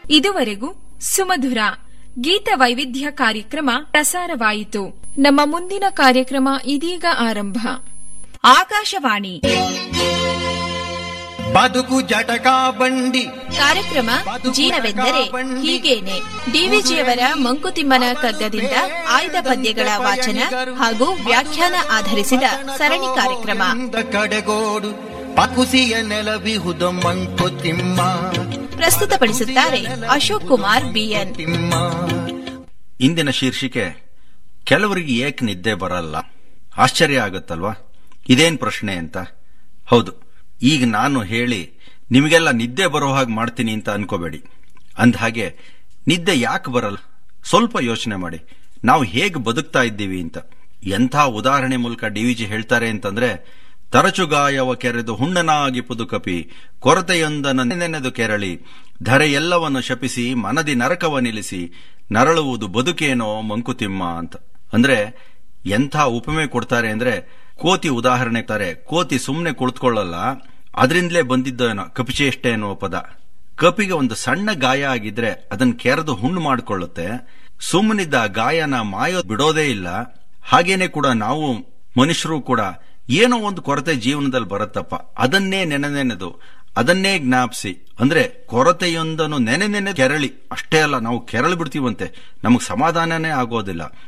ಇದುವರೆಗೂ ಸುಮಧುರ ಗೀತ ವೈವಿಧ್ಯ ಕಾರ್ಯಕ್ರಮ ಪ್ರಸಾರವಾಯಿತು ನಮ್ಮ ಮುಂದಿನ ಕಾರ್ಯಕ್ರಮ ಇದೀಗ ಆರಂಭ ಆಕಾಶವಾಣಿ ಬದುಕು ಜಟಕಾ ಬಂಡಿ ಕಾರ್ಯಕ್ರಮ ಜೀವನವೆಂದರೆ ಹೀಗೇನೆ ಡಿವಿಜಿಯವರ ಮಂಕುತಿಮ್ಮನ ಕಗ್ಗದಿಂದ ಆಯ್ದ ಪದ್ಯಗಳ ವಾಚನ ಹಾಗೂ ವ್ಯಾಖ್ಯಾನ ಆಧರಿಸಿದ ಸರಣಿ ಕಾರ್ಯಕ್ರಮ ಇಂದ ಕಡೆಗೋಡು ಪಕುಸಿಯ ನೆಲವಿಹುದು ಮಂಕುತಿಮ್ಮ ಪ್ರಸ್ತುತಪಡಿಸುತ್ತಾರೆ ಅಶೋಕ್ ಕುಮಾರ್ ಬಿಎನ್ ತಿಮ್ಮ ಇಂದಿನ ಶೀರ್ಷಿಕೆ ಕೆಲವರಿಗೆ ಏಕ್ ನಿದ್ದೆ ಬರಲ್ಲ ಆಶ್ಚರ್ಯ ಆಗುತ್ತಲ್ವಾ ಇದೇನ್ ಪ್ರಶ್ನೆ ಅಂತ ಹೌದು ಈಗ ನಾನು ಹೇಳಿ ನಿಮಗೆಲ್ಲ ನಿದ್ದೆ ಬರೋ ಹಾಗೆ ಮಾಡ್ತೀನಿ ಅಂತ ಅನ್ಕೋಬೇಡಿ ಅಂದಹಾಗೆ ನಿದ್ದೆ ಯಾಕೆ ಬರಲ್ಲ ಸ್ವಲ್ಪ ಯೋಚನೆ ಮಾಡಿ ನಾವು ಹೇಗೆ ಬದುಕ್ತಾ ಇದ್ದೀವಿ ಅಂತ ಎಂಥ ಉದಾಹರಣೆ ಮೂಲಕ ಡಿವಿಜಿ ಹೇಳ್ತಾರೆ ಅಂತಂದ್ರೆ ತರಚುಗಾಯವ ಕೆರೆದು ಹುಣ್ಣನಾಗಿ ಪುದುಕಪಿ ಕೊರತೆಯೊಂದನ ನೆನೆದು ಕೆರಳಿ ಧರೆ ಎಲ್ಲವನ್ನು ಶಪಿಸಿ ಮನದಿ ನರಕವ ನಿಲ್ಲಿಸಿ ನರಳುವುದು ಬದುಕೇನೋ ಮಂಕುತಿಮ್ಮ ಅಂತ ಅಂದ್ರೆ ಎಂಥ ಉಪಮೆ ಕೊಡ್ತಾರೆ ಅಂದ್ರೆ ಕೋತಿ ಉದಾಹರಣೆ ತಾರೆ ಕೋತಿ ಸುಮ್ಮನೆ ಕುಳಿತುಕೊಳ್ಳಲ್ಲ ಅದರಿಂದಲೇ ಬಂದಿದ್ದೇನೋ ಕಪಿಚೇಷ್ಟೆ ಅನ್ನುವ ಪದ ಕಪಿಗೆ ಒಂದು ಸಣ್ಣ ಗಾಯ ಆಗಿದ್ರೆ ಅದನ್ನ ಕೆರೆದು ಹುಣ್ಣು ಮಾಡಿಕೊಳ್ಳುತ್ತೆ ಸುಮ್ಮನಿದ್ದ ಗಾಯನ ಮಾಯೋ ಬಿಡೋದೇ ಇಲ್ಲ ಹಾಗೇನೆ ಕೂಡ ನಾವು ಮನುಷ್ಯರು ಕೂಡ ಏನೋ ಒಂದು ಕೊರತೆ ಜೀವನದಲ್ಲಿ ಬರುತ್ತಪ್ಪ ಅದನ್ನೇ ನೆನೆ ನೆನೆದು ಅದನ್ನೇ ಜ್ಞಾಪಿಸಿ ಅಂದ್ರೆ ಕೊರತೆಯೊಂದನ್ನು ನೆನೆ ನೆನೆ ಕೆರಳಿ ಅಷ್ಟೇ ಅಲ್ಲ ನಾವು ಕೆರಳಿ ಬಿಡ್ತೀವಂತೆ ನಮಗೆ ಸಮಾಧಾನನೇ ಆಗೋದಿಲ್ಲ